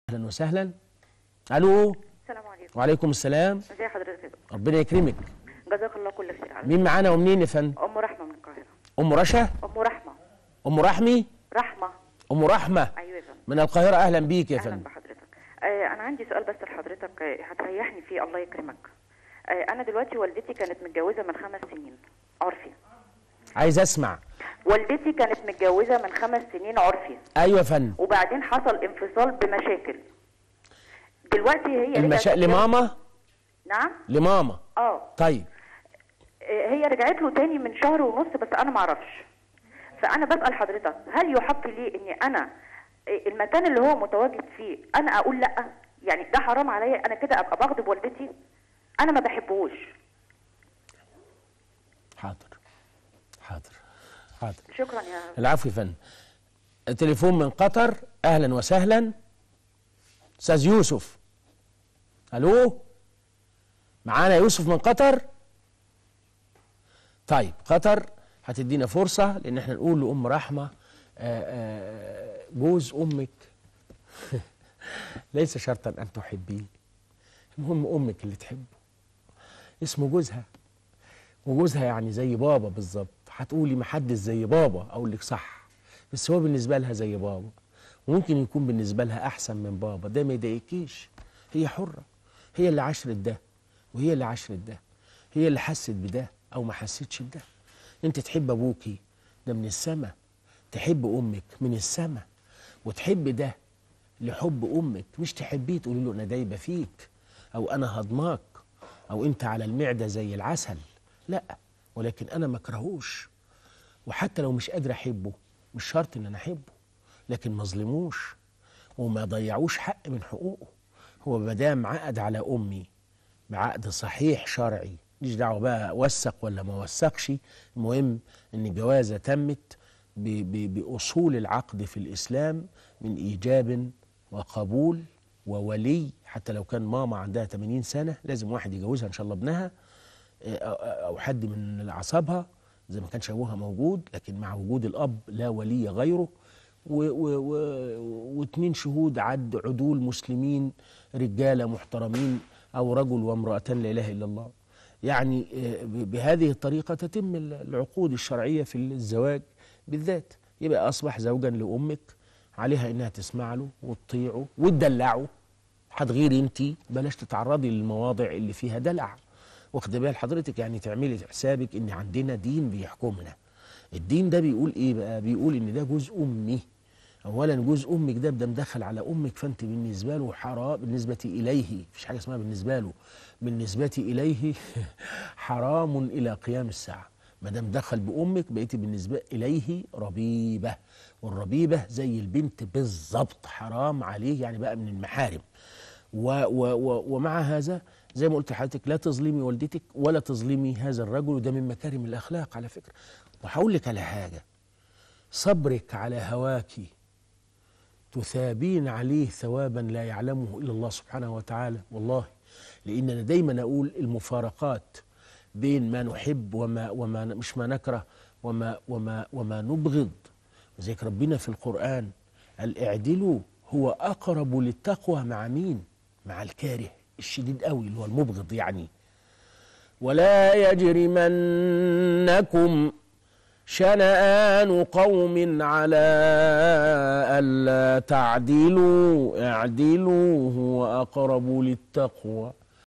اهلا وسهلا الو السلام عليكم وعليكم السلام ازي حضرتك يا دكتور ربنا يكرمك جزاك الله كل خير على مين معانا ومنين يا فندم ام رحمه من القاهره ام رشا ام رحمه ام رحمي رحمه ام رحمه ايوه يا فندم من القاهره اهلا بيك يا اهلا فندم بحضرتك آه انا عندي سؤال بس لحضرتك آه، هتريحني فيه الله يكرمك آه انا دلوقتي والدتي كانت متجوزه من خمس سنين عرفي عايز اسمع والدتي كانت متجوزه من خمس سنين عرفي ايوه يا فندم وبعدين حصل انفصال بمشاكل دلوقتي هي رجعت المشا... تتجوز- لماما نعم لماما اه طيب آه، هي رجعت له تاني من شهر ونص بس انا ما اعرفش فانا بسال حضرتك هل يحق لي اني انا آه، المكان اللي هو متواجد فيه انا اقول لا يعني ده حرام عليا انا كده ابقى بغضب والدتي انا ما بحبهوش حاضر حاضر حاضر شكرا يا العفو يا فندم التليفون من قطر اهلا وسهلا استاذ يوسف الو معانا يوسف من قطر طيب قطر هتدينا فرصه لان احنا نقول لام رحمه آه، آه، جوز امك ليس شرطا ان تحبيه المهم امك اللي تحبه اسمه جوزها وجوزها يعني زي بابا بالظبط هتقولي ما حدش زي بابا اقول لك صح بس هو بالنسبه لها زي بابا وممكن يكون بالنسبه لها احسن من بابا ده ما يضايقكيش هي حره هي اللي عشرت ده وهي اللي عشرت ده هي اللي حست بده او ما حستش بده انت تحب ابوكي ده من السما تحب امك من السما وتحب ده لحب امك مش تحبيه تقولي له انا دايبه فيك او انا هضماك او انت على المعده زي العسل لا ولكن انا ما اكرهوش وحتى لو مش قادر احبه مش شرط ان انا احبه لكن ما ظلموش وما ضيعوش حق من حقوقه هو ما دام عقد على امي بعقد صحيح شرعي مش دعوه بقى وثق ولا ما وثقش المهم ان الجوازه تمت ب- ب- باصول العقد في الاسلام من ايجاب وقبول وولي حتى لو كان ماما عندها 80 سنه لازم واحد يجوزها ان شاء الله ابنها او أو حد من اعصابها زي ما كانش ابوها موجود لكن مع وجود الاب لا ولي غيره و- و- و- واتنين شهود عد عدول مسلمين رجاله محترمين او رجل وامراتان لا اله الا الله يعني آه، ب- بهذه الطريقه تتم ال- العقود الشرعيه في الزواج بالذات يبقى اصبح زوجا لامك عليها انها تسمع له وتطيعه وتدلعه هتغيري انت بلاش تتعرضي للمواضع اللي فيها دلع واخد بال حضرتك يعني تعملي حسابك ان عندنا دين بيحكمنا الدين ده بيقول ايه بقى بيقول ان ده جزء امي اولا جزء امك ده ده مدخل على امك فانت بالنسبه له حرام بالنسبه اليه مفيش حاجه اسمها بالنسبه له بالنسبه اليه حرام الى قيام الساعه ما دام دخل بامك بقيتي بالنسبه اليه ربيبه والربيبه زي البنت بالظبط حرام عليه يعني بقى من المحارم و و و ومع هذا زي ما قلت لحضرتك لا تظلمي والدتك ولا تظلمي هذا الرجل وده من مكارم الاخلاق على فكره وهقول لك على حاجه صبرك على هواك تثابين عليه ثوابا لا يعلمه الا الله سبحانه وتعالى والله لاننا دايما اقول المفارقات بين ما نحب وما وما مش ما نكره وما وما وما نبغض وذلك ربنا في القران قال اعدلوا هو اقرب للتقوى مع مين؟ مع الكاره الشديد قوي اللي هو المبغض يعني ولا يجرمنكم شنآن قوم على ألا تعدلوا اعدلوا هو أقرب للتقوى